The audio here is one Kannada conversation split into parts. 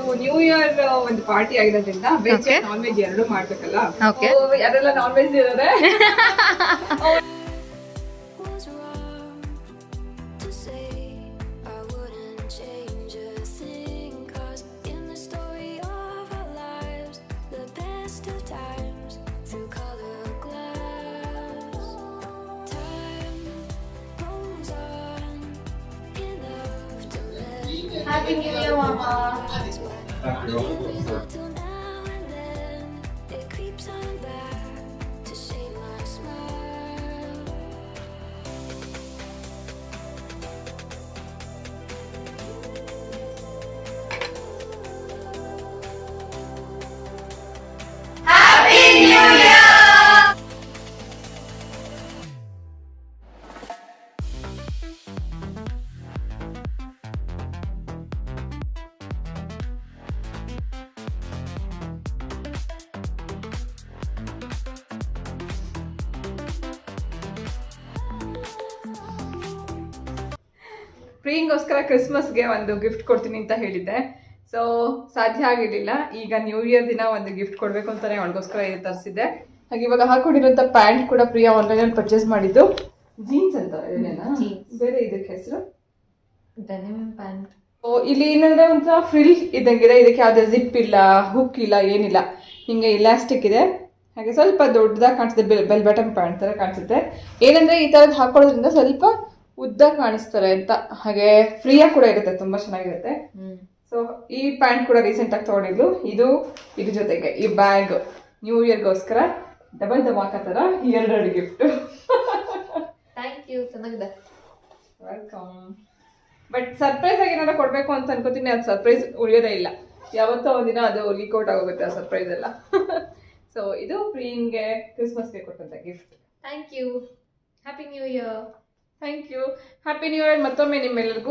ನ್ಯೂ ಇಯರ್ ಒಂದು ಪಾರ್ಟಿ ಆಗಿರೋದ್ರಿಂದ ವೆಜ್ Okay. ನಾನ್ ವೆಜ್ ಎರಡು ಮಾಡ್ಬೇಕಲ್ಲ Okay. ಓ, ಯಾರೆಲ್ಲ ನಾನ್ ವೆಜ್ ಇದಾರೆ was wrong to say I wouldn't change a thing. Cause in the story of our lives, the best of times through color glass. Time goes on enough to let Happy New Year, Mama. till now and then it creeps on back to shade my smile. ಪ್ರಿಯಿಂಗೋಸ್ಕರ ಕ್ರಿಸ್ಮಸ್ಗೆ ಒಂದು ಗಿಫ್ಟ್ ಕೊಡ್ತೀನಿ ಅಂತ ಹೇಳಿದ್ದೆ ಸೊ ಸಾಧ್ಯ ಆಗಿರ್ಲಿಲ್ಲ ಈಗ ನ್ಯೂ ಇಯರ್ ದಿನ ಒಂದು ಗಿಫ್ಟ್ ಕೊಡ್ಬೇಕು ಅಂತಾನೆ ಅವಳಿಗೋಸ್ಕರ ಇದು ತರಿಸಿದ್ದೆ ಹಾಗೆ ಇವಾಗ ಹಾಕೊಂಡಿರೋಂಥ ಪ್ಯಾಂಟ್ ಕೂಡ ಪ್ರಿಯಾ ಆನ್ಲೈನಲ್ಲಿ ಪರ್ಚೇಸ್ ಮಾಡಿದ್ದು ಜೀನ್ಸ್ ಅಂತ ಇದನ್ನೇನಾ Jeans. ಬೇರೆ ಇದಕ್ಕೆ ಹೆಸರು ಡೆನಿಮ್ ಪ್ಯಾಂಟ್ ಓ, ಇಲ್ಲಿ ಏನಂದ್ರೆ ಒಂಥರ ಫ್ರಿಲ್ ಇದ್ದಂಗಿದೆ ಇದಕ್ಕೆ ಯಾವುದೇ ಜಿಪ್ ಇಲ್ಲ ಹುಕ್ ಇಲ್ಲ ಏನಿಲ್ಲ ಹಿಂಗೆ ಇಲಾಸ್ಟಿಕ್ ಇದೆ ಹಾಗೆ ಸ್ವಲ್ಪ ದೊಡ್ಡದಾಗಿ ಕಾಣಿಸುತ್ತೆ ಬೆಲ್ ಬೆಲ್ ಬಟನ್ ಪ್ಯಾಂಟ್ ಥರ ಕಾಣಿಸುತ್ತೆ ಏನಂದ್ರೆ ಈ ಥರದ್ದು ಹಾಕೊಳ್ಳೋದ್ರಿಂದ ಸ್ವಲ್ಪ ಉದ್ದ ಕಾಣಿಸ್ತಾರೆ ಅಂತ ಹಾಗೆ ಫ್ರೀಯಾಗಿ ಕೂಡ ಇರುತ್ತೆ ತುಂಬಾ ಚೆನ್ನಾಗಿರುತ್ತೆ ಸೊ ಈ ಪ್ಯಾಂಟ್ ಕೂಡ ರೀಸೆಂಟ್ ಆಗಿ ತಗೊಂಡಿದ್ಲು ಇದು ಇದ್ರ ಜೊತೆಗೆ ಈ ಬ್ಯಾಗ್ ನ್ಯೂ ಇಯರ್ಗೋಸ್ಕರ ಡಬಲ್ ಧಮಾಕ ಥರ ಎರಡೆರಡು ಗಿಫ್ಟ್ ಥ್ಯಾಂಕ್ ಯು ಚೆನ್ನಾಗಿದೆ ವೆಲ್ಕಮ್ ಬಟ್ ಸರ್ಪ್ರೈಸ್ ಆಗಿ ಏನಾರ ಕೊಡಬೇಕು ಅಂತ ಅನ್ಕೋತೀನಿ ಅದು ಸರ್ಪ್ರೈಸ್ ಉಳಿಯೋದೇ ಇಲ್ಲ ಯಾವತ್ತೋ ಒಂದಿನ ಅದು ಲೀಕ್ ಔಟ್ ಆಗೋಗುತ್ತೆ ಆ ಸರ್ಪ್ರೈಸ್ ಎಲ್ಲ ಸೊ ಇದು ಪ್ರಿಯನ್ಗೆ ಕ್ರಿಸ್ಮಸ್ಗೆ ಕೊಟ್ಟಂತ gift thank you happy new year thank you happy new year ಮತ್ತೊಮ್ಮೆ ನಿಮ್ಮೆಲ್ಲರಿಗೂ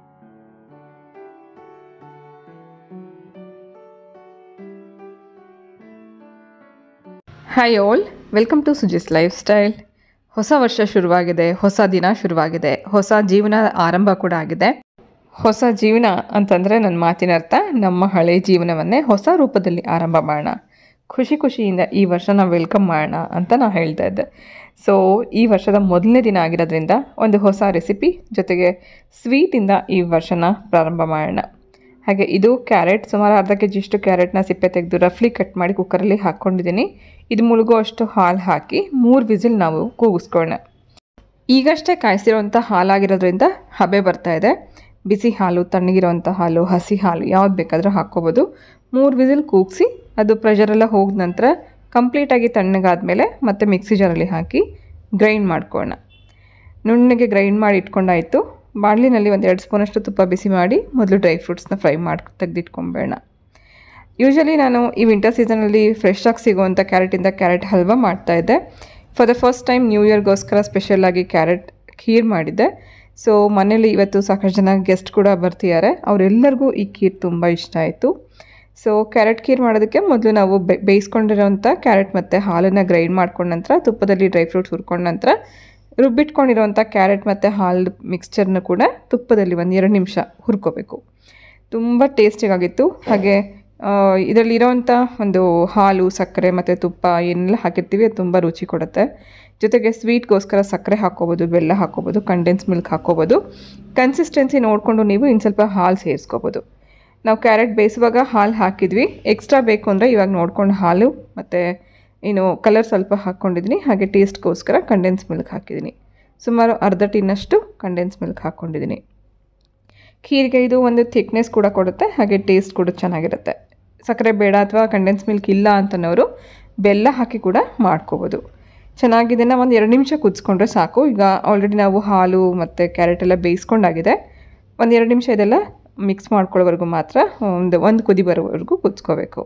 hi all welcome to Suji's lifestyle ಹೊಸ ವರ್ಷ ಶುರುವಾಗಿದೆ ಹೊಸ ದಿನ ಶುರುವಾಗಿದೆ ಹೊಸ ಜೀವನ ಆರಂಭ ಕೂಡ ಆಗಿದೆ ಹೊಸ ಜೀವನ ಅಂತಂದರೆ ನನ್ನ ಮಾತಿನ ಅರ್ಥ ನಮ್ಮ ಹಳೆ ಜೀವನವನ್ನೇ ಹೊಸ ರೂಪದಲ್ಲಿ ಆರಂಭ ಮಾಡೋಣ ಖುಷಿ ಖುಷಿಯಿಂದ ಈ ವರ್ಷ ನಾವು ವೆಲ್ಕಮ್ ಮಾಡೋಣ ಅಂತ ನಾನು ಹೇಳ್ತಾ ಇದ್ದೆ ಸೊ ಈ ವರ್ಷದ ಮೊದಲನೇ ದಿನ ಆಗಿರೋದ್ರಿಂದ ಒಂದು ಹೊಸ ರೆಸಿಪಿ ಜೊತೆಗೆ ಸ್ವೀಟಿಂದ ಈ ವರ್ಷನ ಪ್ರಾರಂಭ ಮಾಡೋಣ ಹಾಗೆ ಇದು ಕ್ಯಾರೆಟ್ ಸುಮಾರು ಅರ್ಧ ಕೆ ಜಿಷ್ಟು ಕ್ಯಾರೆಟ್ನ ಸಿಪ್ಪೆ ತೆಗೆದು ರಫ್ಲಿ ಕಟ್ ಮಾಡಿ ಕುಕ್ಕರಲ್ಲಿ ಹಾಕ್ಕೊಂಡಿದ್ದೀನಿ ಇದು ಮುಳುಗೋ ಅಷ್ಟು ಹಾಲು ಹಾಕಿ ಮೂರು ವಿಸಿಲ್ ನಾವು ಕೂಗಿಸ್ಕೊಳ್ಳೋಣ ಈಗಷ್ಟೇ ಕಾಯಿಸಿರೋಂಥ ಹಾಲಾಗಿರೋದ್ರಿಂದ ಹಬೆ ಬರ್ತಾ ಇದೆ ಬಿಸಿ ಹಾಲು ತಣ್ಣಗಿರೋಂಥ ಹಾಲು ಹಸಿ ಹಾಲು ಯಾವ್ದು ಬೇಕಾದರೂ ಹಾಕ್ಕೋಬೋದು ಮೂರು ವಿಸಿಲ್ ಕೂಗಿಸಿ ಅದು ಪ್ರೆಷರೆಲ್ಲ ಹೋದ ನಂತರ ಕಂಪ್ಲೀಟಾಗಿ ತಣ್ಣಗಾದ್ಮೇಲೆ ಮತ್ತೆ ಮಿಕ್ಸಿ ಜಾರಲ್ಲಿ ಹಾಕಿ ಗ್ರೈಂಡ್ ಮಾಡ್ಕೊಳ್ಳೋಣ ನುಣ್ಣಗೆ ಗ್ರೈಂಡ್ ಮಾಡಿ ಇಟ್ಕೊಂಡಾಯಿತು ಬಾಣಲಿನಲ್ಲಿ ಒಂದು ಎರಡು ಸ್ಪೂನಷ್ಟು ತುಪ್ಪ ಬಿಸಿ ಮಾಡಿ ಮೊದಲು ಡ್ರೈ ಫ್ರೂಟ್ಸ್ನ ಫ್ರೈ ಮಾಡಿ ತೆಗೆದಿಟ್ಕೊಂಬೇಡ ಯೂಶಲಿ ನಾನು ಈ ವಿಂಟರ್ ಸೀಸನಲ್ಲಿ ಫ್ರೆಶ್ ಆಗಿ ಸಿಗುವಂಥ ಕ್ಯಾರೆಟಿಂದ ಕ್ಯಾರೆಟ್ ಹಲ್ವಾ ಮಾಡ್ತಾಯಿದ್ದೆ for the first time new ಇಯರ್ಗೋಸ್ಕರ ಸ್ಪೆಷಲಾಗಿ ಕ್ಯಾರೆಟ್ ಖೀರ್ ಮಾಡಿದ್ದೆ ಸೊ ಮನೇಲಿ ಇವತ್ತು ಸಾಕಷ್ಟು ಜನ ಗೆಸ್ಟ್ ಕೂಡ ಬರ್ತಿದ್ದಾರೆ ಅವರೆಲ್ಲರಿಗೂ ಈ ಖೀರ್ ತುಂಬ ಇಷ್ಟ ಆಯಿತು ಸೊ ಕ್ಯಾರೆಟ್ ಖೀರ್ ಮಾಡೋದಕ್ಕೆ ಮೊದಲು ನಾವು ಬೆ ಬೇಯಿಸ್ಕೊಂಡಿರೋಂಥ ಕ್ಯಾರೆಟ್ ಮತ್ತು ಹಾಲನ್ನು ಗ್ರೈಂಡ್ ಮಾಡ್ಕೊಂಡ ನಂತರ ತುಪ್ಪದಲ್ಲಿ ಡ್ರೈ ಫ್ರೂಟ್ಸ್ ಹುರ್ಕೊಂಡ ನಂತರ ರುಬ್ಬಿಟ್ಕೊಂಡಿರೋಂಥ ಕ್ಯಾರೆಟ್ ಮತ್ತು ಹಾಲು ಮಿಕ್ಸ್ಚರ್ನ ಕೂಡ ತುಪ್ಪದಲ್ಲಿ ಒಂದು ಎರಡು ನಿಮಿಷ ಹುರ್ಕೋಬೇಕು ತುಂಬ ಟೇಸ್ಟಿಗಾಗಿತ್ತು ಹಾಗೆ ಇದರಲ್ಲಿರೋವಂಥ ಒಂದು ಹಾಲು ಸಕ್ಕರೆ ಮತ್ತು ತುಪ್ಪ ಏನೆಲ್ಲ ಹಾಕಿರ್ತೀವಿ ಅದು ತುಂಬ ರುಚಿ ಕೊಡುತ್ತೆ ಜೊತೆಗೆ ಸ್ವೀಟ್ಗೋಸ್ಕರ ಸಕ್ಕರೆ ಹಾಕ್ಕೋಬೋದು ಬೆಲ್ಲ ಹಾಕ್ಕೋಬೋದು ಕಂಡೆನ್ಸ್ ಮಿಲ್ಕ್ ಹಾಕ್ಕೋಬೋದು ಕನ್ಸಿಸ್ಟೆನ್ಸಿ ನೋಡಿಕೊಂಡು ನೀವು ಇನ್ನು ಸ್ವಲ್ಪ ಹಾಲು ಸೇರಿಸ್ಕೋಬೋದು ನಾವು ಕ್ಯಾರೆಟ್ ಬೇಯಿಸುವಾಗ ಹಾಲು ಹಾಕಿದ್ವಿ ಎಕ್ಸ್ಟ್ರಾ ಬೇಕು ಅಂದರೆ ಇವಾಗ ನೋಡ್ಕೊಂಡು ಹಾಲು ಮತ್ತು ಏನು ಕಲರ್ ಸ್ವಲ್ಪ ಹಾಕ್ಕೊಂಡಿದ್ದೀನಿ ಹಾಗೆ ಟೇಸ್ಟ್ಗೋಸ್ಕರ ಕಂಡೆನ್ಸ್ ಮಿಲ್ಕ್ ಹಾಕಿದ್ದೀನಿ ಸುಮಾರು ಅರ್ಧ ಟೀನಷ್ಟು ಕಂಡೆನ್ಸ್ ಮಿಲ್ಕ್ ಹಾಕ್ಕೊಂಡಿದ್ದೀನಿ ಖೀರಿಗೆ ಇದು ಒಂದು ಥಿಕ್ನೆಸ್ ಕೂಡ ಕೊಡುತ್ತೆ ಹಾಗೆ ಟೇಸ್ಟ್ ಕೂಡ ಚೆನ್ನಾಗಿರುತ್ತೆ ಸಕ್ಕರೆ ಬೇಡ ಅಥವಾ ಕಂಡೆನ್ಸ್ ಮಿಲ್ಕ್ ಇಲ್ಲ ಅಂತನವರು ಬೆಲ್ಲ ಹಾಕಿ ಕೂಡ ಮಾಡ್ಕೋಬೋದು ಚೆನ್ನಾಗಿದೆನ ಒಂದು ಎರಡು ನಿಮಿಷ ಕುದಿಸ್ಕೊಂಡ್ರೆ ಸಾಕು ಈಗ ಆಲ್ರೆಡಿ ನಾವು ಹಾಲು ಮತ್ತು ಕ್ಯಾರೆಟ್ ಎಲ್ಲ ಬೇಯಿಸ್ಕೊಂಡಾಗಿದೆ ಒಂದು ಎರಡು ನಿಮಿಷ ಇದೆಲ್ಲ ಮಿಕ್ಸ್ ಮಾಡ್ಕೊಳ್ಳೋವರೆಗೂ ಮಾತ್ರ ಒಂದು ಒಂದು ಕುದಿ ಬರೋವರೆಗೂ ಕುದಿಸ್ಕೋಬೇಕು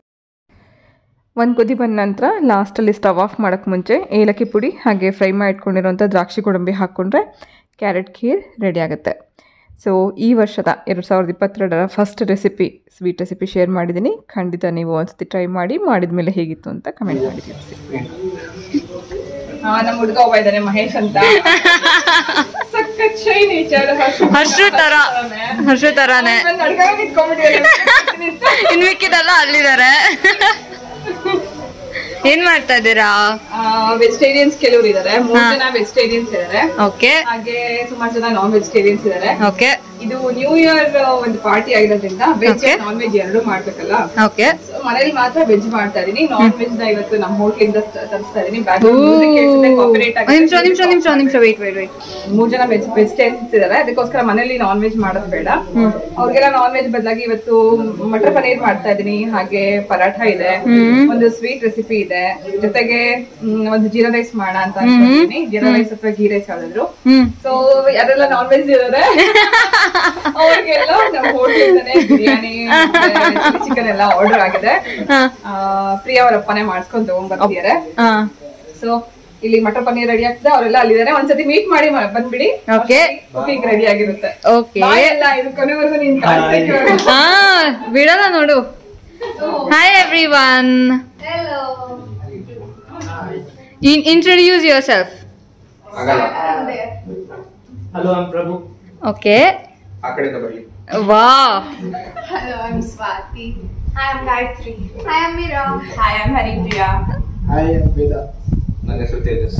ಒಂದು ಕುದಿ ಬಂದ ನಂತರ ಲಾಸ್ಟಲ್ಲಿ ಸ್ಟವ್ ಆಫ್ ಮಾಡೋಕ್ಕೆ ಮುಂಚೆ ಏಲಕ್ಕಿ ಪುಡಿ ಹಾಗೆ ಫ್ರೈ ಮಾಡಿ ಇಟ್ಕೊಂಡಿರೋಂಥ ದ್ರಾಕ್ಷಿ ಗೋಡಂಬಿ ಹಾಕ್ಕೊಂಡ್ರೆ ಕ್ಯಾರೆಟ್ ಖೀರ್ ರೆಡಿ ಆಗುತ್ತೆ ಸೊ ಈ ವರ್ಷದ ಎರಡು ಸಾವಿರದ ಇಪ್ಪತ್ತೆರಡರ first recipe sweet recipe share ಮಾಡಿದ್ದೀನಿ ಖಂಡಿತ ನೀವು ಒಂದ್ಸತಿ ಟ್ರೈ ಮಾಡಿ ಮಾಡಿದ ಮೇಲೆ ಹೇಗಿತ್ತು ಅಂತ ಕಮೆಂಟ್ ಮಾಡಿ ತಿಳಿಸಿ ನಮ್ಮ ಹುಡುಗ ಒಬ್ಬ ಇದ್ದಾನೆ ಮಹೇಶ್ ಅಂತ ಸಖತ್ ಶೈ ನೇಚರ್ ಹರ್ಷು ತರ. ಹರ್ಷ ತರಾನೇ ಇನ್ ಮಿಕ್ಕಿದೆಲ್ಲ ಅಲ್ಲಿದ್ದಾರೆ ಏನ್ ಮಾಡ್ತಾ ಇದ್ದೀರಾ ವೆಜಿಟೇರಿಯನ್ಸ್ ಕೆಲವರು ಇದಾರೆ ಮೂರ್ ಹಾ. ಜನ ವೆಜಿಟೇರಿಯನ್ಸ್ ಇದಾರೆ ಓಕೆ ಹಾಗೆ ಸುಮಾರು ಜನ ನಾನ್ ವೆಜಿಟೇರಿಯನ್ಸ್ ಇದಾರೆ ಓಕೆ ಇದು ನ್ಯೂ ಇಯರ್ ಒಂದು ಪಾರ್ಟಿ ಆಗಿರೋದ್ರಿಂದ ವೆಜ್ Okay. ನಾನ್ ವೆಜ್ ಎರಡು ಮಾಡ್ಬೇಕಲ್ಲ ಓಕೆ So, ಮನೇಲಿ ಮಾತ್ರ ವೆಜ್ ಮಾಡ್ತಾ ಇದೀನಿ ನಾನ್ ವೆಜ್ ನ ಇವತ್ತು ನಮ್ಮ ಹೋಟ್ಲಿಂದ ತರಿಸ್ತಾ ಇದೀನಿ ಬ್ಯಾಕ್ಗ್ರೌಂಡ್ ನಿಮಿಷ ನಿಮಿಷ ನಿಮಿಷ ನಿಮಿಷ ವೆಯ್ಟ್ ವೆಯ್ಟ್ ವೆಯ್ಟ್ ಮೂರ್ ಜನ ವೆಜ್ ವೆಜಿಟೇರಿಯನ್ಸ್ ಇದಾರೆ ಅದಕ್ಕೋಸ್ಕರ ಮನೇಲಿ ನಾನ್ ವೆಜ್ ಮಾಡೋದು ಬೇಡ ಅವ್ರಿಗೆಲ್ಲ ನಾನ್ ವೆಜ್ ಬದಲಾಗಿ ಇವತ್ತು ಮಟರ್ ಪನೀರ್ ಮಾಡ್ತಾ ಇದೀನಿ ಹಾಗೆ ಪರಾಠ ಇದೆ ಒಂದು ಸ್ವೀಟ್ ರೆಸಿಪಿ ಇದೆ ಜೊತೆಗೆ ಮ್, ಒಂದು ಜೀರಾ ರೈಸ್ ಮಾಡೋಣ ಅಂತ ಅನ್ಕೊಂಡಿದೀನಿ ಜೀರಾ ರೈಸ್ ಅಥವಾ ಗೀ ರೈಸ್ ಯಾವ್ದಾದ್ರು ಹ್ಮ್ ಸೊ ಯಾರೆಲ್ಲ ನಾನ್ ವೆಜ್ ಇದಾರೆ ಅವ್ರಿಗೆಲ್ಲ ನಮ್ಮ ಹೋಟ್ಲಿಂದಾನೆ ಬಿರಿಯಾನಿ ಚಿಕನ್ ಎಲ್ಲ ಆರ್ಡರ್ ಆಗಿದೆ ಹಾ ಆ, ಪ್ರಿಯಾ ಅವರ ಅಪ್ಪನೇ ಮಾಡ್ಸ್ಕೊಂಡ್ ತಗೊಂಡ್ಬರ್ತಿದ್ದಾರೆ ಹಾ ಸೊ ಇಲ್ಲಿ ಮಟರ್ ಪನ್ನೀರ್ ರೆಡಿ ಆಗ್ತದೆ ಅವರೆಲ್ಲ ಅಲ್ಲಿದ್ದಾರೆ ಒಂದ್ಸತಿ ಮೀಟ್ ಮಾಡಿ ಮ- ಬಂದ್ಬಿಡಿ Okay. ಕುಕಿಂಗ್ ರೆಡಿ ಆಗಿರುತ್ತೆ ಓಕೆ ಎಲ್ಲ ಇದು ಕೊನೆವರೆಗೂ ನೀನ್ ಕಾಣಿಸ್ಲಿಕ್ಕೆ ಹಾ ಬಿಡಲ್ಲ ನೋಡು hi everyone Hello. Introduce yourself hello I'm Prabhu okay ಆ ಕಡೆಯಿಂದ ಬರಲಿ ವಾ Hello, I'm Swati. Hi, I'm Gayatri. Hi, I'm Mira. Hi, I'm Haripriya. Hi Veda ನನ್ನ ಹೆಸರು ತೇಜಸ್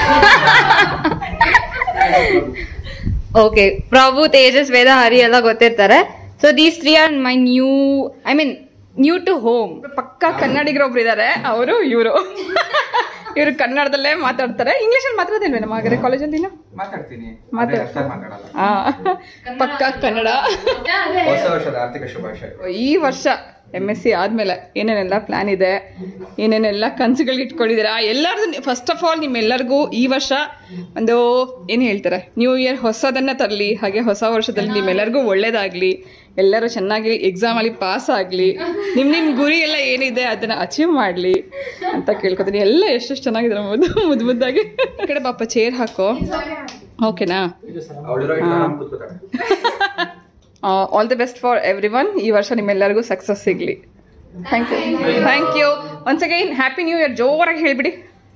ಓಕೆ ಪ್ರಭು ತೇಜಸ್ ವೇದ ಹರಿ ಎಲ್ಲ ಗೊತ್ತಿರ್ತಾರೆ so these three are my new I mean new to home ಪಕ್ಕ ಕನ್ನಡಿಗರೊಬ್ರು ಇದಾರೆ ಅವರು ಇವರು ಇವರು ಕನ್ನಡದಲ್ಲೇ ಮಾತಾಡ್ತಾರೆ ಇಂಗ್ಲಿಷ್ ಅಲ್ಲಿ ಮಾತಾಡೋದಿಲ್ವೇ ನಮ್ಮ ಹಾಗಾದ್ರೆ ಕಾಲೇಜಲ್ಲಿ ನೀನು ಮಾತಾಡ್ತೀನಿ ಮಾತಾಡ್- ಅದೇ ಅಷ್ಟಾಗಿ ಮಾತಾಡಲ್ಲ ಆ, ಪಕ್ಕ ಕನ್ನಡ ಹೊಸ ವರ್ಷದ ಆರ್ಥಿಕ ಶುಭಾಶಯಗಳು ಈ ವರ್ಷ ಎಮ್ ಎಸ್ ಸಿ ಆದ್ಮೇಲೆ ಏನೇನೆಲ್ಲ ಪ್ಲಾನ್ ಇದೆ ಏನೇನೆಲ್ಲ ಕನಸುಗಳು ಇಟ್ಕೊಂಡಿದ್ದೀರಾ ಎಲ್ಲರದು ಫಸ್ಟ್ ಆಫ್ ಆಲ್ ನಿಮ್ಮೆಲ್ಲರಿಗೂ ಈ ವರ್ಷ ಒಂದು ಏನು ಹೇಳ್ತಾರೆ ನ್ಯೂ ಇಯರ್ ಹೊಸದನ್ನ ತರಲಿ ಹಾಗೆ ಹೊಸ ವರ್ಷದಲ್ಲಿ ನಿಮ್ಮೆಲ್ಲರಿಗೂ ಒಳ್ಳೇದಾಗ್ಲಿ ಎಲ್ಲರೂ ಚೆನ್ನಾಗಿ ಎಕ್ಸಾಮಲ್ಲಿ ಪಾಸ್ ಆಗಲಿ ನಿಮ್ಮ ನಿಮ್ಮ ಗುರಿ ಎಲ್ಲ ಏನಿದೆ ಅದನ್ನ ಅಚೀವ್ ಮಾಡಲಿ ಅಂತ ಕೇಳ್ಕೊತೀನಿ ಎಲ್ಲ ಎಷ್ಟೆಷ್ಟು ಚೆನ್ನಾಗಿದ್ದಾರೆ ಮುದ್ದು ಮುದ್ದು ಮುದ್ದಾಗಿ ಈ ಕಡೆ ಪಾಪ ಚೇರ್ ಹಾಕೋ ಓಕೆನಾ ಅವಳಿರೋ ಇಲ್ಲ ನಾನು ಕೂತ್ಕೋತಾಳೆ all the best for everyone ಈ ವರ್ಷ ನಿಮ್ಮೆಲ್ಲರಿಗೂ ಸಕ್ಸಸ್ ಸಿಗಲಿ thank you thank you once again happy new year ಜೋರಾಗಿ ಹೇಳಿಬಿಡಿ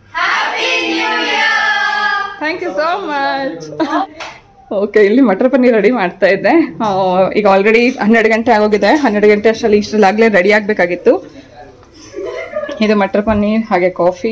thank you so much okay ಇಲ್ಲಿ ಮಟರ್ ಪನ್ನೀರ್ ರೆಡಿ ಮಾಡ್ತಾ ಇದ್ದೆ ಆ, ಈಗ ಆಲ್ರೆಡಿ ಹನ್ನೆರಡು ಗಂಟೆ ಆಗೋಗಿದೆ ಹನ್ನೆರಡು ಗಂಟೆ ಅಷ್ಟರಲ್ಲಿ ಇಷ್ಟರಲ್ಲಾಗಲೇ ರೆಡಿ ಆಗಬೇಕಾಗಿತ್ತು ಇದು ಮಟರ್ ಪನ್ನೀರ್ ಹಾಗೆ ಕಾಫಿ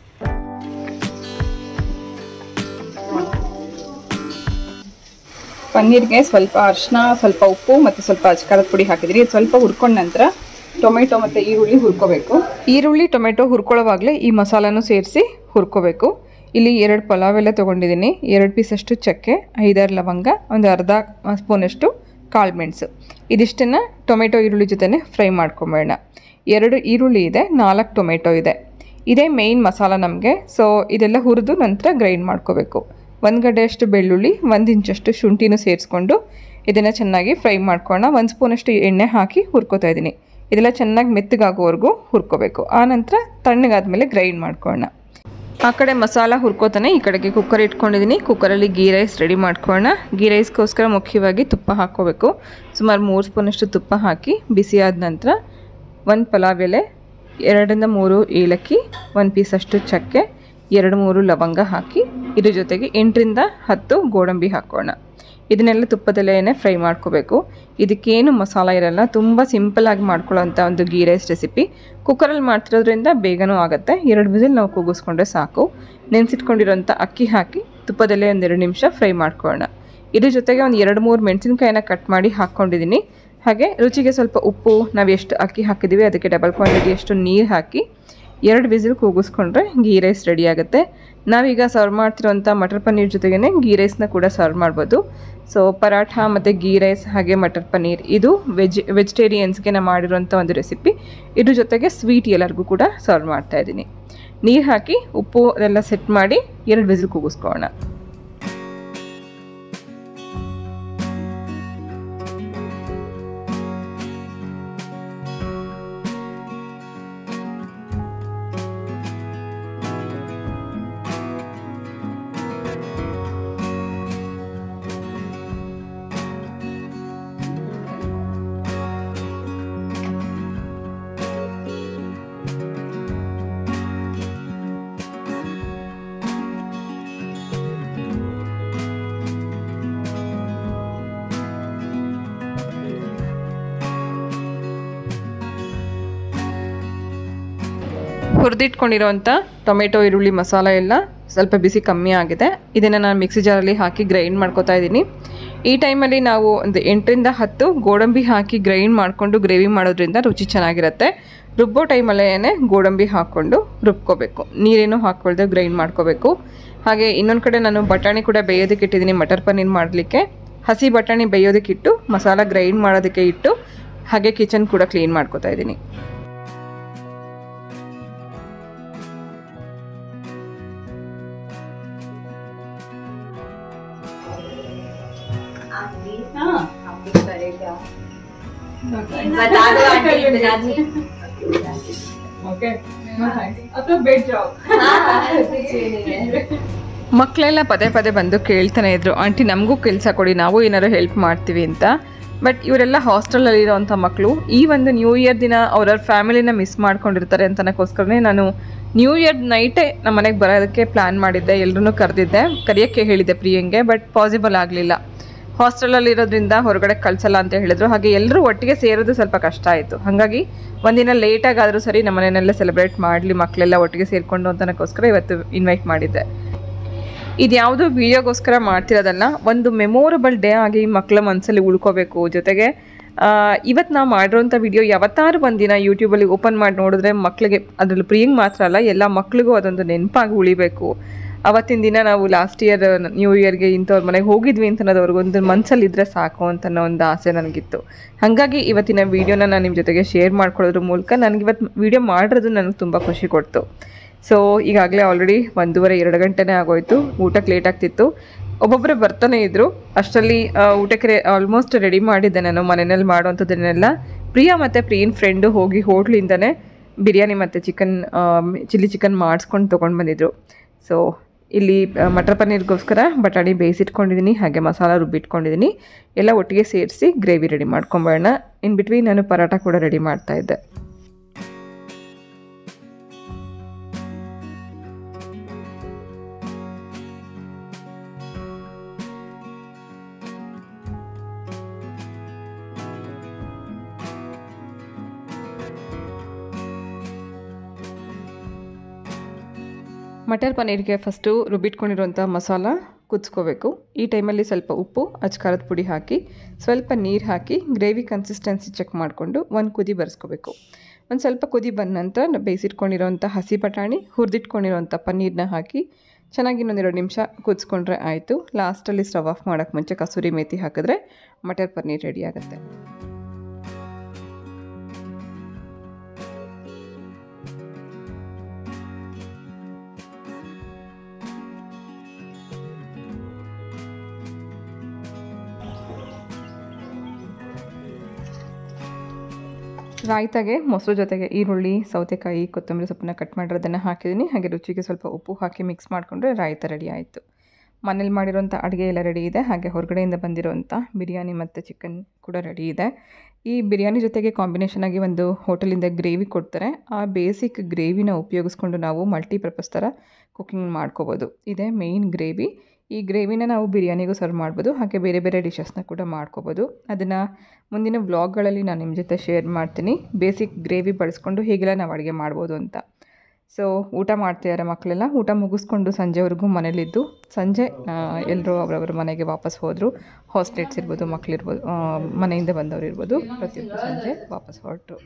ಪನ್ನೀರ್ಗೆ ಸ್ವಲ್ಪ ಅರಿಶಿನ ಸ್ವಲ್ಪ ಉಪ್ಪು ಮತ್ತು ಸ್ವಲ್ಪ ಅಚ್ಕಾರದ ಪುಡಿ ಹಾಕಿದ್ರಿ ಇದು ಸ್ವಲ್ಪ ಹುರ್ಕೊಂಡ ನಂತರ ಟೊಮೆಟೊ ಮತ್ತು ಈರುಳ್ಳಿ ಹುರ್ಕೋಬೇಕು ಈರುಳ್ಳಿ ಟೊಮೆಟೊ ಹುರ್ಕೊಳ್ಳೋವಾಗಲೇ ಈ ಮಸಾಲಾನು ಸೇರಿಸಿ ಹುರ್ಕೋಬೇಕು ಇಲ್ಲಿ ಎರಡು ಪಲಾವ್ ಎಲೆ ತೊಗೊಂಡಿದ್ದೀನಿ ಎರಡು ಪೀಸಷ್ಟು ಚಕ್ಕೆ ಐದಾರು ಲವಂಗ ಒಂದು ಅರ್ಧ ಸ್ಪೂನಷ್ಟು ಕಾಳು ಮೆಣಸು ಇದಿಷ್ಟನ್ನು ಟೊಮೆಟೊ ಈರುಳ್ಳಿ ಜೊತೆನೆ ಫ್ರೈ ಮಾಡ್ಕೊಂಬೇಡ ಎರಡು ಈರುಳ್ಳಿ ಇದೆ ನಾಲ್ಕು ಟೊಮೆಟೊ ಇದೆ ಇದೇ ಮೇಯ್ನ್ ಮಸಾಲ ನಮಗೆ ಸೊ ಇದೆಲ್ಲ ಹುರಿದು ನಂತರ ಗ್ರೈಂಡ್ ಮಾಡ್ಕೋಬೇಕು ಒಂದು ಗಡ್ಡೆಯಷ್ಟು ಬೆಳ್ಳುಳ್ಳಿ ಒಂದು ಇಂಚಷ್ಟು ಶುಂಠಿನೂ ಸೇರಿಸ್ಕೊಂಡು ಇದನ್ನು ಚೆನ್ನಾಗಿ ಫ್ರೈ ಮಾಡ್ಕೊಳ್ಳೋಣ ಒಂದು ಸ್ಪೂನಷ್ಟು ಎಣ್ಣೆ ಹಾಕಿ ಹುರ್ಕೋತಾ ಇದ್ದೀನಿ ಇದೆಲ್ಲ ಚೆನ್ನಾಗಿ ಮೆತ್ತಗಾಗೋವರೆಗೂ ಹುರ್ಕೋಬೇಕು ಆನಂತರ ತಣ್ಣಗಾದ್ಮೇಲೆ ಗ್ರೈಂಡ್ ಮಾಡ್ಕೊಳ್ಳೋಣ ಆ ಕಡೆ ಮಸಾಲ ಹುರ್ಕೋತಾನೆ ಈ ಕಡೆಗೆ ಕುಕ್ಕರ್ ಇಟ್ಕೊಂಡಿದ್ದೀನಿ ಕುಕ್ಕರಲ್ಲಿ ಗೀ ರೈಸ್ ರೆಡಿ ಮಾಡ್ಕೊಳ್ಳೋಣ ಗೀ ರೈಸ್ಗೋಸ್ಕರ ಮುಖ್ಯವಾಗಿ ತುಪ್ಪ ಹಾಕ್ಕೋಬೇಕು ಸುಮಾರು ಮೂರು ಸ್ಪೂನಷ್ಟು ತುಪ್ಪ ಹಾಕಿ ಬಿಸಿ ಆದ ನಂತರ ಒಂದು ಪಲಾವ್ ಎಲೆ ಎರಡರಿಂದ ಮೂರು ಏಲಕ್ಕಿ ಒಂದು ಪೀಸಷ್ಟು ಚಕ್ಕೆ ಎರಡು ಮೂರು ಲವಂಗ ಹಾಕಿ ಇದ್ರ ಜೊತೆಗೆ ಎಂಟರಿಂದ ಹತ್ತು ಗೋಡಂಬಿ ಹಾಕೋಣ ಇದನ್ನೆಲ್ಲ ತುಪ್ಪದಲ್ಲೇ ಫ್ರೈ ಮಾಡ್ಕೋಬೇಕು ಇದಕ್ಕೇನು ಮಸಾಲ ಇರಲ್ಲ ತುಂಬ ಸಿಂಪಲಾಗಿ ಮಾಡ್ಕೊಳ್ಳೋಂಥ ಒಂದು ಗೀ ರೈಸ್ ರೆಸಿಪಿ ಕುಕ್ಕರಲ್ಲಿ ಮಾಡ್ತಿರೋದ್ರಿಂದ ಬೇಗನೂ ಆಗುತ್ತೆ ಎರಡು ವಿಸಿಲ್ ನಾವು ಕೂಗಿಸ್ಕೊಂಡ್ರೆ ಸಾಕು ನೆನೆಸಿಟ್ಕೊಂಡಿರೋಂಥ ಅಕ್ಕಿ ಹಾಕಿ ತುಪ್ಪದಲ್ಲೇ ಒಂದೆರಡು ನಿಮಿಷ ಫ್ರೈ ಮಾಡ್ಕೊಳ್ಳೋಣ ಇದ್ರ ಜೊತೆಗೆ ಒಂದು ಎರಡು ಮೂರು ಮೆಣಸಿನ್ಕಾಯಿನ ಕಟ್ ಮಾಡಿ ಹಾಕ್ಕೊಂಡಿದ್ದೀನಿ ಹಾಗೆ ರುಚಿಗೆ ಸ್ವಲ್ಪ ಉಪ್ಪು ನಾವು ಎಷ್ಟು ಅಕ್ಕಿ ಹಾಕಿದ್ದೀವಿ ಅದಕ್ಕೆ ಡಬಲ್ ಕ್ವಾಂಟಿಟಿ ಅಷ್ಟು ನೀರು ಹಾಕಿ ಎರಡು ವಿಸಿಲ್ ಕೂಗಿಸ್ಕೊಂಡ್ರೆ ಗೀ ರೈಸ್ ರೆಡಿ ಆಗುತ್ತೆ ನಾವೀಗ ಸರ್ವ್ ಮಾಡ್ತಿರೋಂಥ ಮಟರ್ ಪನ್ನೀರ್ ಜೊತೆಗೇ ಗೀ ರೈಸ್ನ ಕೂಡ ಸರ್ವ್ ಮಾಡ್ಬೋದು ಸೊ ಪರಾಠ ಮತ್ತು ಗೀ ರೈಸ್ ಹಾಗೆ ಮಟರ್ ಪನ್ನೀರ್ ಇದು ವೆಜ್ ವೆಜಿಟೇರಿಯನ್ಸ್ಗೆ ನಾನು ಮಾಡಿರೋಂಥ ಒಂದು ರೆಸಿಪಿ ಇದ್ರ ಜೊತೆಗೆ ಸ್ವೀಟ್ ಎಲ್ಲರಿಗೂ ಕೂಡ ಸರ್ವ್ ಮಾಡ್ತಾ ಇದ್ದೀನಿ ನೀರು ಹಾಕಿ ಉಪ್ಪು ಅದೆಲ್ಲ ಸೆಟ್ ಮಾಡಿ ಎರಡು ವಿಸಿಲ್ ಕೂಗಿಸ್ಕೊಳ್ಳೋಣ ಹುರಿದಿಟ್ಕೊಂಡಿರೋಂಥ ಟೊಮೆಟೊ ಈರುಳ್ಳಿ ಮಸಾಲ ಎಲ್ಲ ಸ್ವಲ್ಪ ಬಿಸಿ ಕಮ್ಮಿ ಆಗಿದೆ ಇದನ್ನು ನಾನು ಮಿಕ್ಸಿ ಜಾರಲ್ಲಿ ಹಾಕಿ ಗ್ರೈಂಡ್ ಮಾಡ್ಕೊತಾ ಇದ್ದೀನಿ ಈ ಟೈಮಲ್ಲಿ ನಾವು ಒಂದು ಎಂಟರಿಂದ ಹತ್ತು ಗೋಡಂಬಿ ಹಾಕಿ ಗ್ರೈಂಡ್ ಮಾಡಿಕೊಂಡು ಗ್ರೇವಿ ಮಾಡೋದ್ರಿಂದ ರುಚಿ ಚೆನ್ನಾಗಿರುತ್ತೆ ರುಬ್ಬೋ ಟೈಮಲ್ಲೇ ಗೋಡಂಬಿ ಹಾಕ್ಕೊಂಡು ರುಬ್ಕೋಬೇಕು ನೀರೇನು ಹಾಕ್ಕೊಳ್ದೆ ಗ್ರೈಂಡ್ ಮಾಡ್ಕೋಬೇಕು ಹಾಗೆ ಇನ್ನೊಂದು ಕಡೆ ನಾನು ಬಟಾಣಿ ಕೂಡ ಬೇಯೋದಕ್ಕೆ ಇಟ್ಟಿದ್ದೀನಿ ಮಟರ್ ಪನ್ನೀರ್ ಮಾಡಲಿಕ್ಕೆ ಹಸಿ ಬಟಾಣಿ ಬೇಯೋದಕ್ಕಿಟ್ಟು ಮಸಾಲ ಗ್ರೈಂಡ್ ಮಾಡೋದಕ್ಕೆ ಇಟ್ಟು ಹಾಗೆ ಕಿಚನ್ ಕೂಡ ಕ್ಲೀನ್ ಮಾಡ್ಕೊತಾ ಇದ್ದೀನಿ ಮಕ್ಕಳೆಲ್ಲ ಪದೇ ಪದೇ ಬಂದು ಕೇಳ್ತಾನೆ ಇದ್ರು ಆಂಟಿ ನಮಗೂ ಕೆಲಸ ಕೊಡಿ ನಾವು ಏನಾದ್ರು ಹೆಲ್ಪ್ ಮಾಡ್ತೀವಿ ಅಂತ ಬಟ್ ಇವರೆಲ್ಲ ಹಾಸ್ಟೆಲಲ್ಲಿ ಇರೋವಂಥ ಮಕ್ಕಳು ಈ ಒಂದು ನ್ಯೂ ಇಯರ್ ದಿನ ಅವ್ರವ್ರ ಫ್ಯಾಮಿಲಿನ ಮಿಸ್ ಮಾಡ್ಕೊಂಡಿರ್ತಾರೆ ಅಂತನಕ್ಕೋಸ್ಕರನೇ ನಾನು ನ್ಯೂ ಇಯರ್ ನೈಟೇ ನಮ್ಮ ಮನೆಗೆ ಬರೋದಕ್ಕೆ ಪ್ಲ್ಯಾನ್ ಮಾಡಿದ್ದೆ ಎಲ್ಲರೂ ಕರೆದಿದ್ದೆ ಕರೆಯೋಕ್ಕೆ ಹೇಳಿದ್ದೆ ಪ್ರಿಯಂಗೆ ಬಟ್ ಪಾಸಿಬಲ್ ಆಗಲಿಲ್ಲ ಹಾಸ್ಟೆಲಲ್ಲಿ ಇರೋದ್ರಿಂದ ಹೊರಗಡೆ ಕಳ್ಸಲ್ಲ ಅಂತ ಹೇಳಿದ್ರು ಹಾಗೆ ಎಲ್ಲರೂ ಒಟ್ಟಿಗೆ ಸೇರೋದು ಸ್ವಲ್ಪ ಕಷ್ಟ ಆಯಿತು ಹಾಗಾಗಿ ಒಂದಿನ ಲೇಟಾಗಿ ಆದರೂ ಸರಿ ನಮ್ಮ ಮನೆಯಲ್ಲೇ ಸೆಲೆಬ್ರೇಟ್ ಮಾಡಲಿ ಮಕ್ಕಳೆಲ್ಲ ಒಟ್ಟಿಗೆ ಸೇರಿಕೊಂಡು ಅಂತನಕ್ಕೋಸ್ಕರ ಇವತ್ತು ಇನ್ವೈಟ್ ಮಾಡಿದ್ದೆ ಇದು ಯಾವುದೋ ವಿಡಿಯೋಗೋಸ್ಕರ ಮಾಡ್ತಿರೋದಲ್ಲ ಒಂದು ಮೆಮೊರಬಲ್ ಡೇ ಆಗಿ ಮಕ್ಕಳ ಮನಸ್ಸಲ್ಲಿ ಉಳ್ಕೋಬೇಕು ಜೊತೆಗೆ ಇವತ್ತು ನಾವು ಮಾಡಿರೋಂಥ ವಿಡಿಯೋ ಯಾವತ್ತಾರು ಒಂದಿನ ಯೂಟ್ಯೂಬಲ್ಲಿ ಓಪನ್ ಮಾಡಿ ನೋಡಿದ್ರೆ ಮಕ್ಕಳಿಗೆ ಅದರಲ್ಲಿ ಪ್ರಿಯಂಗ್ ಮಾತ್ರ ಅಲ್ಲ ಎಲ್ಲ ಮಕ್ಳಿಗೂ ಅದೊಂದು ನೆನಪಾಗಿ ಉಳಿಬೇಕು ಅವತ್ತಿನ ದಿನ ನಾವು ಲಾಸ್ಟ್ ಇಯರ್ ನ್ಯೂ ಇಯರ್ಗೆ ಇಂಥವ್ರ ಮನೆಗೆ ಹೋಗಿದ್ವಿ ಅಂತ ಅನ್ನೋದವ್ರಿಗೊಂದು ಮನಸ್ಸಲ್ಲಿ ಇದ್ದರೆ ಸಾಕು ಅಂತ ಅನ್ನೋ ಒಂದು ಆಸೆ ನನಗಿತ್ತು ಹಾಗಾಗಿ ಇವತ್ತಿನ ವೀಡಿಯೋನ ನಾನು ನಿಮ್ಮ ಜೊತೆಗೆ ಶೇರ್ ಮಾಡ್ಕೊಳ್ಳೋದ್ರ ಮೂಲಕ ನನಗೆ ಇವತ್ತು ವೀಡಿಯೋ ಮಾಡಿರೋದು ನನಗೆ ತುಂಬ ಖುಷಿ ಕೊಡ್ತು ಸೊ ಈಗಾಗಲೇ ಆಲ್ರೆಡಿ ಒಂದೂವರೆ ಎರಡು ಗಂಟೆನೇ ಆಗೋಯ್ತು ಊಟಕ್ಕೆ ಲೇಟ್ ಆಗ್ತಿತ್ತು ಒಬ್ಬೊಬ್ಬರೇ ಬರ್ತಾನೆ ಇದ್ದರು ಅಷ್ಟರಲ್ಲಿ ಆ, ಊಟಕ್ಕೆ ಆಲ್ಮೋಸ್ಟ್ ರೆಡಿ ಮಾಡಿದ್ದೆ ನಾನು ಮನೆಯಲ್ಲಿ ಮಾಡೋವಂಥದ್ದನ್ನೆಲ್ಲ ಪ್ರಿಯಾ ಮತ್ತು ಪ್ರಿಯನ್ ಫ್ರೆಂಡು ಹೋಗಿ ಹೋಟ್ಲಿಂದನೇ ಬಿರಿಯಾನಿ ಮತ್ತು ಚಿಕನ್ ಚಿಲ್ಲಿ ಚಿಕನ್ ಮಾಡಿಸ್ಕೊಂಡು ತೊಗೊಂಡು ಬಂದಿದ್ರು ಸೊ ಇಲ್ಲಿ ಆ, ಮಟರ್ ಪನ್ನೀರ್ಗೋಸ್ಕರ ಬಟಾಣಿ ಬೇಯಿಸಿಟ್ಕೊಂಡಿದ್ದೀನಿ ಹಾಗೆ ಮಸಾಲ ರುಬ್ಬಿಟ್ಕೊಂಡಿದ್ದೀನಿ ಎಲ್ಲ ಒಟ್ಟಿಗೆ ಸೇರಿಸಿ ಗ್ರೇವಿ ರೆಡಿ ಮಾಡ್ಕೊಂಬೇಡ ಇನ್ ಬಿಟ್ವೀನ್ ನಾನು ಪರಾಟ ಕೂಡ ರೆಡಿ ಮಾಡ್ತಾ ಇದ್ದೆ ಮಟರ್ ಪನ್ನೀರ್ಗೆ ಫಸ್ಟು ರುಬ್ಬಿಟ್ಕೊಂಡಿರುವಂಥ ಮಸಾಲ ಕುದಿಸ್ಕೋಬೇಕು ಈ ಟೈಮಲ್ಲಿ ಸ್ವಲ್ಪ ಉಪ್ಪು ಅಚ್ಕಾರದ ಪುಡಿ ಹಾಕಿ ಸ್ವಲ್ಪ ನೀರು ಹಾಕಿ ಗ್ರೇವಿ ಕನ್ಸಿಸ್ಟೆನ್ಸಿ ಚೆಕ್ ಮಾಡಿಕೊಂಡು ಒಂದು ಕುದಿ ಬರೆಸ್ಕೋಬೇಕು ಒಂದು ಸ್ವಲ್ಪ ಕುದಿ ಬಂದ ನಂತರ ನ- ಬೇಯಿಸಿಟ್ಕೊಂಡಿರೋಂಥ ಹಸಿ ಬಟಾಣಿ ಹುರಿದಿಟ್ಕೊಂಡಿರೋಂಥ ಪನ್ನೀರನ್ನ ಹಾಕಿ ಚೆನ್ನಾಗಿ ಇನ್ನೊಂದೆರಡು ನಿಮಿಷ ಕುದಿಸ್ಕೊಂಡ್ರೆ ಆಯಿತು ಲಾಸ್ಟಲ್ಲಿ ಸ್ಟವ್ ಆಫ್ ಮಾಡೋಕ್ಕೆ ಮುಂಚೆ ಕಸೂರಿ ಮೇಥಿ ಹಾಕಿದ್ರೆ ಮಟರ್ ಪನ್ನೀರ್ ರೆಡಿ ಆಗುತ್ತೆ ರಾಯ್ತಾಗೆ ಮೊಸರು ಜೊತೆಗೆ ಈರುಳ್ಳಿ ಸೌತೆಕಾಯಿ ಕೊತ್ತಂಬರಿ ಸೊಪ್ಪನ್ನ ಕಟ್ ಮಾಡಿರೋದನ್ನು ಹಾಕಿದ್ದೀನಿ ಹಾಗೆ ರುಚಿಗೆ ಸ್ವಲ್ಪ ಉಪ್ಪು ಹಾಕಿ ಮಿಕ್ಸ್ ಮಾಡಿಕೊಂಡ್ರೆ ರಾಯ್ತ ರೆಡಿ ಆಯಿತು ಮನೇಲಿ ಮಾಡಿರೋಂಥ ಅಡುಗೆ ಎಲ್ಲ ರೆಡಿ ಇದೆ ಹಾಗೆ ಹೊರಗಡೆಯಿಂದ ಬಂದಿರೋಂಥ ಬಿರಿಯಾನಿ ಮತ್ತು ಚಿಕನ್ ಕೂಡ ರೆಡಿ ಇದೆ ಈ ಬಿರಿಯಾನಿ ಜೊತೆಗೆ ಕಾಂಬಿನೇಷನ್ ಆಗಿ ಒಂದು ಹೋಟೆಲಿಂದ ಗ್ರೇವಿ ಕೊಡ್ತಾರೆ ಆ ಬೇಸಿಕ್ ಗ್ರೇವಿನ ಉಪಯೋಗಿಸ್ಕೊಂಡು ನಾವು ಮಲ್ಟಿಪರ್ಪಸ್ ಥರ ಕುಕಿಂಗ್ ಮಾಡ್ಕೋಬೋದು ಇದೇ ಮೇಯ್ನ್ ಗ್ರೇವಿ ಈ ಗ್ರೇವಿನ ನಾವು ಬಿರಿಯಾನಿಗೂ ಸರ್ವ್ ಮಾಡ್ಬೋದು ಹಾಗೆ ಬೇರೆ ಬೇರೆ ಡಿಶಸ್ನ ಕೂಡ ಮಾಡ್ಕೋಬೋದು ಅದನ್ನು ಮುಂದಿನ ವ್ಲಾಗ್ಗಳಲ್ಲಿ ನಾನು ನಿಮ್ಮ ಜೊತೆ ಶೇರ್ ಮಾಡ್ತೀನಿ ಬೇಸಿಕ್ ಗ್ರೇವಿ ಬಳಸ್ಕೊಂಡು ಹೇಗೆಲ್ಲ ನಾವು ಅಡುಗೆ ಮಾಡ್ಬೋದು ಅಂತ ಸೊ ಊಟ ಮಾಡ್ತಿದ್ದಾರೆ ಮಕ್ಕಳೆಲ್ಲ ಊಟ ಮುಗಿಸ್ಕೊಂಡು ಸಂಜೆವರೆಗೂ ಮನೇಲಿದ್ದು ಸಂಜೆ ಎಲ್ಲರೂ ಅವರವರ ಮನೆಗೆ ವಾಪಸ್ ಹೋದರು ಹಾಸ್ಟೆಲ್ಸ್ ಇರ್ಬೋದು ಮಕ್ಕಳಿರ್ಬೋದು ಆ, ಮನೆಯಿಂದ ಬಂದವರು ಇರ್ಬೋದು ಪ್ರತಿಯೊಬ್ಬರು ಸಂಜೆ ವಾಪಸ್ ಹೊರಟರು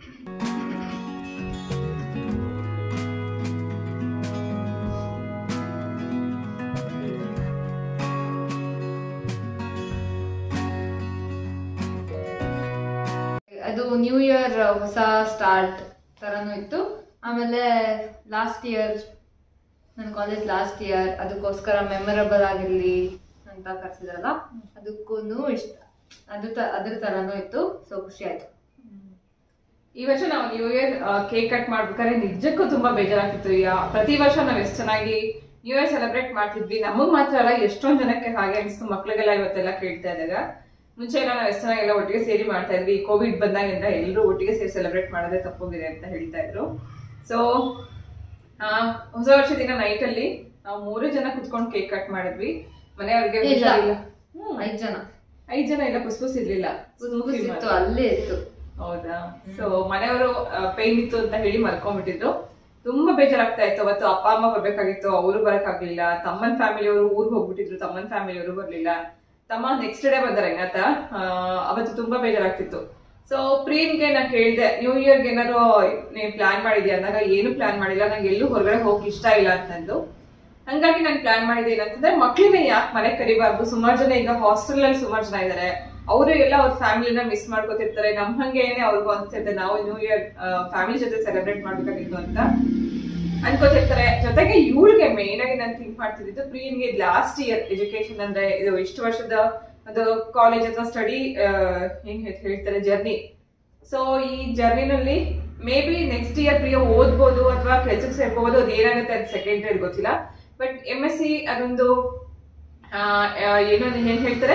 ಅದು ನ್ಯೂ ಇಯರ್ ಹೊಸ ಸ್ಟಾರ್ಟ್ ತರನೂ ಇತ್ತು ಆಮೇಲೆ ಲಾಸ್ಟ್ ಇಯರ್ ನನ್ನ ಕಾಲೇಜ್ ಲಾಸ್ಟ್ ಇಯರ್ ಅದಕ್ಕೋಸ್ಕರ ಮೆಮೊರಬಲ್ ಆಗಿರ್ಲಿ ಅಂತ ಕರ್ಸಿದ್ರಲ್ಲ ಅದಕ್ಕೂ ಇಷ್ಟ ಅದು ತ ಅದ್ರ ತರನೂ ಇತ್ತು ಸೊ ಖುಷಿ ಆಯ್ತು ಈ ವರ್ಷ ನಾವು ನ್ಯೂ ಇಯರ್ ಕೇಕ್ ಕಟ್ ಮಾಡ್ಬೇಕಾದ್ರೆ ನಿಜಕ್ಕೂ ತುಂಬಾ ಬೇಜಾರಾಗ್ತಿತ್ತು ಯಾ- ಪ್ರತಿ ವರ್ಷ ನಾವು ಎಷ್ಟು ಚೆನ್ನಾಗಿ ನ್ಯೂ ಇಯರ್ ಸೆಲೆಬ್ರೇಟ್ ಮಾಡ್ತಿದ್ವಿ ನಮಗ್ ಮಾತ್ರ ಅಲ್ಲ ಎಷ್ಟೊಂದ್ ಜನಕ್ಕೆ ಹಾಗೆ ಅನಿಸ್ತು ಮಕ್ಳಿಗೆಲ್ಲ ಇವತ್ತೆಲ್ಲ ಕೇಳ್ತಾ ಇದ್ದಾಗ ಮುಂಚೆ ಎಲ್ಲ ನಾವು ಎಷ್ಟು ಚೆನ್ನಾಗೆಲ್ಲ ಒಟ್ಟಿಗೆ ಸೇರಿ ಮಾಡ್ತಾ ಇದ್ವಿ ಕೋವಿಡ್ ಬಂದಾಗಿಂದ ಎಲ್ಲರೂ ಒಟ್ಟಿಗೆ ಸೇರಿ ಸೆಲೆಬ್ರೇಟ್ ಮಾಡೋದೇ ತಪ್ಪೋಗಿದೆ ಅಂತ ಹೇಳ್ತಾ ಇದ್ರು ಸೊ ಹೊಸ ವರ್ಷ ದಿನ ನೈಟ್ ಅಲ್ಲಿ ನಾವು ಮೂರು ಜನ ಕುತ್ಕೊಂಡು ಕೇಕ್ ಕಟ್ ಮಾಡಿದ್ವಿ ಮನೆಯವ್ರಿಗೆ ಇಲ್ಲ. ಹುಷಾರಿಲ್ಲ. ಐದ್ ಜನ ಐದ್ ಜನ ಇಲ್ಲ ಕುಸ್ಬುಸ್ ಇರ್ಲಿಲ್ಲ ಇತ್ತು ಅಲ್ಲೇ ಇತ್ತು ಹೌದಾ ಸೊ ಮನೆಯವರು ಪೇನ್ ಇತ್ತು ಅಂತ ಹೇಳಿ ಮಲ್ಕೊಂಡ್ಬಿಟ್ಟಿದ್ರು ತುಂಬಾ ಬೇಜಾರಾಗ್ತಾ ಇತ್ತು ಅವತ್ತು ಅಪ್ಪ ಅಮ್ಮ ಬರ್ಬೇಕಾಗಿತ್ತು ಅವರು ಬರಕ್ಕಾಗ್ಲಿಲ್ಲ ತಮ್ಮನ್ ಫ್ಯಾಮಿಲಿಯವರು ಊರಿಗೆ ಹೋಗ್ಬಿಟ್ಟಿದ್ರು ತಮ್ಮನ್ ಫ್ಯಾಮಿಲಿಯವರು ಬರ್ಲಿಲ್ಲ ತಮ್ಮ ನೆಕ್ಸ್ಟ್ ಡೇ ಬಂದಾರೆ ಇನ್ನತ್ತ ಅವತ್ತು ತುಂಬಾ ಬೇಜಾರಾಗ್ತಿತ್ತು ಸೊ ಪ್ರೀನ್ಗೆ ನಾ ಕೇಳಿದೆ ನ್ಯೂ ಇಯರ್ಗೆ ಏನಾದ್ರು ನೀನ್ ಪ್ಲಾನ್ ಮಾಡಿದ್ಯಾ ಅಂದಾಗ ಏನು ಪ್ಲಾನ್ ಮಾಡಿಲ್ಲ ನಂಗೆ ಎಲ್ಲೂ ಹೊರಗಡೆ ಹೋಗಿ ಇಷ್ಟ ಇಲ್ಲ ಅಂತಂದು ಹಂಗಾಗಿ ನಾನು ಪ್ಲಾನ್ ಮಾಡಿದೆ ಏನಂತಂದ್ರೆ ಮಕ್ಳನ್ನ ಯಾಕೆ ಮನೆ ಕರಿಬಾರ್ದು ಸುಮಾರು ಜನ ಈಗ ಹಾಸ್ಟೆಲ್ ಅಲ್ಲಿ ಸುಮಾರು ಜನ ಇದಾರೆ ಅವರು ಎಲ್ಲ ಅವ್ರ ಫ್ಯಾಮಿಲಿನ ಮಿಸ್ ಮಾಡ್ಕೋತಿರ್ತಾರೆ ನಮ್ ಹಂಗೇನೆ ಅವ್ರಿಗೂ ಅನ್ಸ್ತಿರ್ತಾರೆ ನಾವು ನ್ಯೂ ಇಯರ್ ಫ್ಯಾಮಿಲಿ ಜೊತೆ ಸೆಲೆಬ್ರೇಟ್ ಮಾಡ್ಬೇಕಾಗಿತ್ತು ಅಂತ ಅನ್ಕೋತಿರ್ತಾರೆ ಜೊತೆಗೆ ಇವಳಿಗೆ ಮೇನ್ ಆಗಿ ನಾನು ಥಿಂಕ್ ಮಾಡ್ತಿದ್ದು ಪ್ರೀನ್ಗೆ ಲಾಸ್ಟ್ ಇಯರ್ ಎಜುಕೇಶನ್ ಅಂದ್ರೆ ಇದು ಇಷ್ಟು ವರ್ಷದ ಅದು ಕಾಲೇಜ್ ಅಥವಾ ಸ್ಟಡಿ ಹೆಂಗ್ ಹೇಳ್- ಹೇಳ್ತಾರೆ ಜರ್ನಿ ಸೊ ಈ ಜರ್ನಿನಲ್ಲಿ maybe next year Priya ಓದ್ಬೋದು ಅಥವಾ ಕೆಲ್ಸಕ್ಕೆ ಸೇರ್ಕೋಬಹುದು ಅದು ಏನಾಗುತ್ತೆ ಅದು ಸೆಕೆಂಡ್ ಇಯರ್ ಗೊತ್ತಿಲ್ಲ ಬಟ್ ಎಮ್ ಎಸ್ ಸಿ ಅದೊಂದು ಆ, ಆ, ಏನೋ ಅದು ಏನ್ ಹೇಳ್ತಾರೆ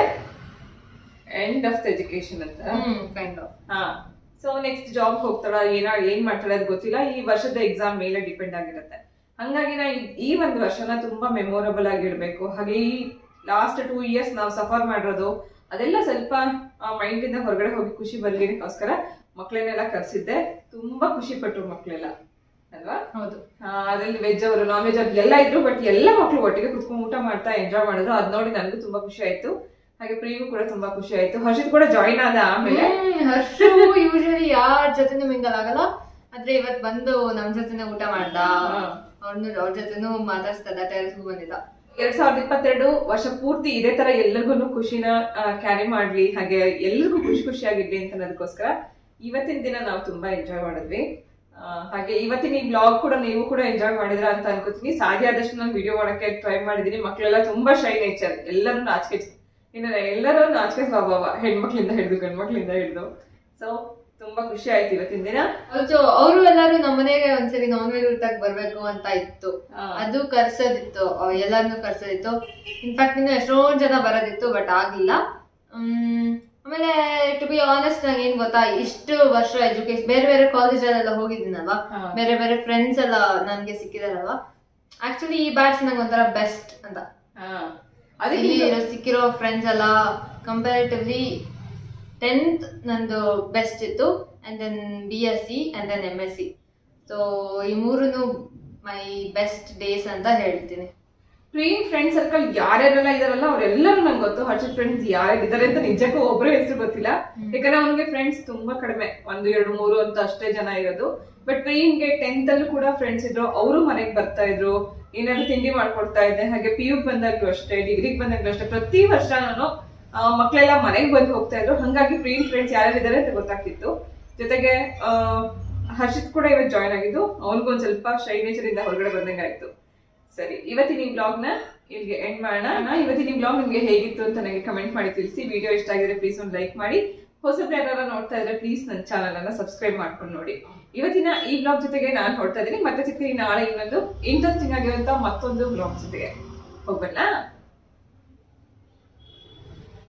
ಎಂಡ್ ಆಫ್ ದ ಎಜುಕೇಶನ್ ಅಂತ ಹ್ಮ್ ಕೈಂಡ್ ಆಫ್ ಹಾ ಸೊ ನೆಕ್ಸ್ಟ್ ಜಾಬ್ ಹೋಗ್ತಾಳ ಏನ ಏನ್ ಮಾಡ್ತಾಳೆ ಅದು ಗೊತ್ತಿಲ್ಲ ಈ ವರ್ಷದ ಎಕ್ಸಾಮ್ ಮೇಲೆ ಡಿಪೆಂಡ್ ಆಗಿರುತ್ತೆ ಹಂಗಾಗಿ ನಾ ಈ- ಈ ಒಂದು ವರ್ಷನ ತುಂಬಾ ಮೆಮೊರಬಲ್ ಆಗಿ ಇಡಬೇಕು ಹಾಗೆ ಈ ಲಾಸ್ಟ್ ಟೂ ಇಯರ್ಸ್ ನಾವು ಸಫರ್ ಮಾಡಿರೋದು ಅದೆಲ್ಲ ಸ್ವಲ್ಪ ಮೈಂಡ್ ಇಂದ ಹೊರಗಡೆ ಹೋಗಿ ಖುಷಿ ಬರ್ಲಿಕ್ಕೋಸ್ಕರ ಮಕ್ಳನ್ನೆಲ್ಲ ಕರ್ಸಿದ್ದೆ ತುಂಬಾ ಖುಷಿ ಪಟ್ರು ಮಕ್ಳೆಲ್ಲ ಅಲ್ವಾ ಹೌದು ಆ, ಅದ್ರಲ್ಲಿ ವೆಜ್ ಅವರು ನಾನ್ ವೆಜ್ ಅವ್ರು ಎಲ್ಲ ಇದ್ರು ಬಟ್ ಎಲ್ಲ ಮಕ್ಳು ಒಟ್ಟಿಗೆ ಕುತ್ಕೊಂಡು ಊಟ ಮಾಡ್ತಾ ಎಂಜಾಯ್ ಮಾಡಿದ್ರು ಅದ್ ನೋಡಿ ನನಗೂ ತುಂಬಾ ಖುಷಿ ಆಯ್ತು ಹಾಗೆ ಪ್ರಿಯೂ ಕೂಡ ತುಂಬಾ ಖುಷಿ ಆಯ್ತು ಹರ್ಷಿತ್ ಕೂಡ ಜಾಯಿನ್ ಆದ ಆಮೇಲೆ ಹ್ಮ್, ಹರ್ಷು ಯೂಶಲಿ ಯಾರ ಜೊತೆನೂ ಮಿಂಗಲ್ ಆಗಲ್ಲ ಆದ್ರೆ ಇವತ್ ಬಂದು ನಮ್ ಜೊತೆನೆ ಊಟ ಮಾಡ್ದ ಹಾ. ಅವ್ರನ್ನು ಅವ್ರ ಜೊತೆನೂ ಮಾತಾಡ್ಸ್ತಾ ಟೆರೆಸ್ ಬಂದಿದ್ದ ಎರಡ್ ಸಾವಿರದ ಇಪ್ಪತ್ತೆರಡು ವರ್ಷ ಪೂರ್ತಿ ಇದೇ ತರ ಎಲ್ರಿಗೂ ಖುಷಿನ ಕ್ಯಾರಿ ಮಾಡ್ಲಿ ಹಾಗೆ ಎಲ್ರಿಗೂ ಖುಷಿ ಖುಷಿಯಾಗಿರ್ಲಿ ಅಂತ ಅನ್ನೋದಕ್ಕೋಸ್ಕರ ಇವತ್ತಿನ ದಿನ ನಾವು ತುಂಬಾ ಎಂಜಾಯ್ ಮಾಡಿದ್ವಿ ಆ, ಹಾಗೆ ಇವತ್ತಿನ ಈ ಬ್ಲಾಗ್ ಕೂಡ ನೀವು ಕೂಡ ಎಂಜಾಯ್ ಮಾಡಿದ್ರ ಅಂತ ಅನ್ಕೋತೀನಿ ಸಾಧ್ಯ ಆದಷ್ಟು ನಾನು ವಿಡಿಯೋ ಮಾಡಕ್ಕೆ ಟ್ರೈ ಮಾಡಿದೀನಿ ಮಕ್ಕಳೆಲ್ಲ ತುಂಬಾ ಶೈ ನೇಚರ್ ಎಲ್ಲರೂ ನಾಚಿಕೆ ಇನ್ನು ಎಲ್ಲರೂ ನಾಚಿಕೆ ಸ್ವಭಾವ ಹೆಣ್ಮಕ್ಳಿಂದ ಹಿಡಿದು ಗಂಡ್ಮಕ್ಳಿಂದ ಹಿಡಿದು ಸೊ ತುಂಬಾ ಖುಷಿ ಆಯ್ತು ಇವತ್ತಿನ ದಿನ ಆಲ್ಸೋ ಅವರು ಎಲ್ಲಾರು ನಮ್ಮನೆಗೆ ಒಂದ್ಸರಿ ನಾನ್ ವೆಜ್ ಊಟಕ್ಕೆ ಬರ್ಬೇಕು ಅಂತ ಇತ್ತು ಆ, ಅದು ಕರ್ಸೋದಿತ್ತು ಅಹ್ ಎಲ್ಲಾರ್ನು ಕರ್ಸೋದಿತ್ತು ಇನ್ಫ್ಯಾಕ್ಟ್ ಇನ್ನು ಎಷ್ಟೊಂದ್ ಜನ ಬರೋದಿತ್ತು ಬಟ್ ಆಗ್ಲಿಲ್ಲ ಹ್ಮ್, ಆಮೇಲೆ ಟು ಬಿ ಆನೆಸ್ಟ್ ನಂಗೆ ಏನ್ ಗೊತ್ತಾ ಇಷ್ಟು ವರ್ಷ ಎಜುಕೇಶನ್ ಬೇರೆ ಬೇರೆ ಕಾಲೇಜಲ್ಲೆಲ್ಲ ಹೋಗಿದ್ದೀನಲ್ವಾ ಹಾ. ಬೇರೆ ಬೇರೆ ಫ್ರೆಂಡ್ಸ್ ಎಲ್ಲ ನನ್ಗೆ ಸಿಕ್ಕಿದಾರಲ್ವಾ ಆಕ್ಚುಲಿ ಈ ಬ್ಯಾಚ್ ನಂಗೆ ಒಂಥರ ಬೆಸ್ಟ್ ಅಂತ ಆ. ಅದಕ್ಕೆ ಇಲ್ಲಿ ಈಗ- ಇರೋ ಸಿಕ್ಕಿರೋ ಫ್ರೆಂಡ್ಸ್ ಎಲ್ಲ ಕಂಪ್ಯಾರಿಟಿವ್ಲಿ ಟೆಂತ್ ನಂದು ಬೆಸ್ಟ್ ಇತ್ತು and then B S C and then M S C so ಈ ಮೂರೂ ಮೈ ಬೆಸ್ಟ್ ಡೇಸ್ ಅಂತ ಹೇಳ್ತೀನಿ ಪ್ರೀನ್ ಫ್ರೆಂಡ್ ಸರ್ಕಲ್ ಯಾರ್ಯಾರೆಲ್ಲ ಇದಾರಲ್ಲ ಅವರೆಲ್ಲರೂ ನಂಗೆ ಗೊತ್ತು ಹರ್ಷಿತ್ ಫ್ರೆಂಡ್ಸ್ ಯಾರ್ಯಾರಿದ್ದಾರೆ ಅಂತ ನಿಜಕ್ಕೂ ಒಬ್ಬರ ಹೆಸರು ಗೊತ್ತಿಲ್ಲ ಯಾಕಂದ್ರೆ ಅವನಿಗೆ ಫ್ರೆಂಡ್ಸ್ ತುಂಬಾ ಕಡಿಮೆ ಒಂದು ಎರಡು ಮೂರು ಅಂತ ಅಷ್ಟೇ ಜನ ಇರೋದು ಬಟ್ ಪ್ರೀನ್ಗೆ ಟೆಂತ್ ಅಲ್ಲೂ ಕೂಡ ಫ್ರೆಂಡ್ಸ್ ಇದ್ರು ಅವರು ಮನೆಗೆ ಬರ್ತಾ ಇದ್ರು ಏನಾದ್ರು ತಿಂಡಿ ಮಾಡ್ಕೊಡ್ತಾ ಇದ್ದೆ ಹಾಗೆ ಪಿ ಯು ಬಂದಾಗ್ಲೂ ಅಷ್ಟೇ ಡಿಗ್ರಿಗೆ ಬಂದಾಗ್ಲೂ ಅಷ್ಟೇ ಪ್ರತಿ ವರ್ಷ ನಾನು ಆ, ಮಕ್ಳೆಲ್ಲ ಮನೆಗೆ ಬಂದು ಹೋಗ್ತಾ ಇದ್ರು ಹಂಗಾಗಿ ಪ್ರೀನ್ ಫ್ರೆಂಡ್ಸ್ ಯಾರ್ಯಾರಿದ್ದಾರೆ ಅಂತ ಗೊತ್ತಾಗ್ತಿತ್ತು ಜೊತೆಗೆ ಆ, ಹರ್ಷಿತ್ ಕೂಡ ಇವತ್ತು ಜಾಯ್ನ್ ಆಗಿದ್ದು ಅವನಿಗೊಂದು ಸ್ವಲ್ಪ ಶೈ ನೇಚರ್ ಇಂದ ಹೊರಗಡೆ ಬಂದಂಗೆ ಆಯ್ತು ಸರಿ ಇವತ್ತಿನ ಈ ಬ್ಲಾಗ್ ನ ಇಲ್ಲಿಗೆ ಎಂಡ್ ಮಾಡೋಣ ನಾ ಇವತ್ತಿನ ಈ ಬ್ಲಾಗ್ ನಿಮ್ಗೆ ಹೇಗಿತ್ತು ಅಂತ ನನಗೆ ಕಮೆಂಟ್ ಮಾಡಿ ತಿಳಿಸಿ ವಿಡಿಯೋ ಇಷ್ಟ ಆಗಿದ್ರೆ ಪ್ಲೀಸ್ ಒಂದು ಲೈಕ್ ಮಾಡಿ ಹೊಸಬ್ರು ಯಾರು ನೋಡ್ತಾ ಇದ್ರೆ ಪ್ಲೀಸ್ ನನ್ನ ಚಾನಲ್ ಅನ್ನ ಸಬ್ಸ್ಕ್ರೈಬ್ ಮಾಡ್ಕೊಂಡು ನೋಡಿ ಇವತ್ತಿನ ಈ ಬ್ಲಾಗ್ ಜೊತೆಗೆ ನಾನು ಹೊರಡ್ತಾ ಇದ್ದೀನಿ ಮತ್ತೆ ಸಿಗ್ತೀನಿ ನಾಳೆ ಇನ್ನೊಂದು ಇಂಟ್ರೆಸ್ಟಿಂಗ್ ಆಗಿರುವಂತ ಮತ್ತೊಂದು ಬ್ಲಾಗ್ ಜೊತೆಗೆ ಹೋಗ್ಬಲ್ಲ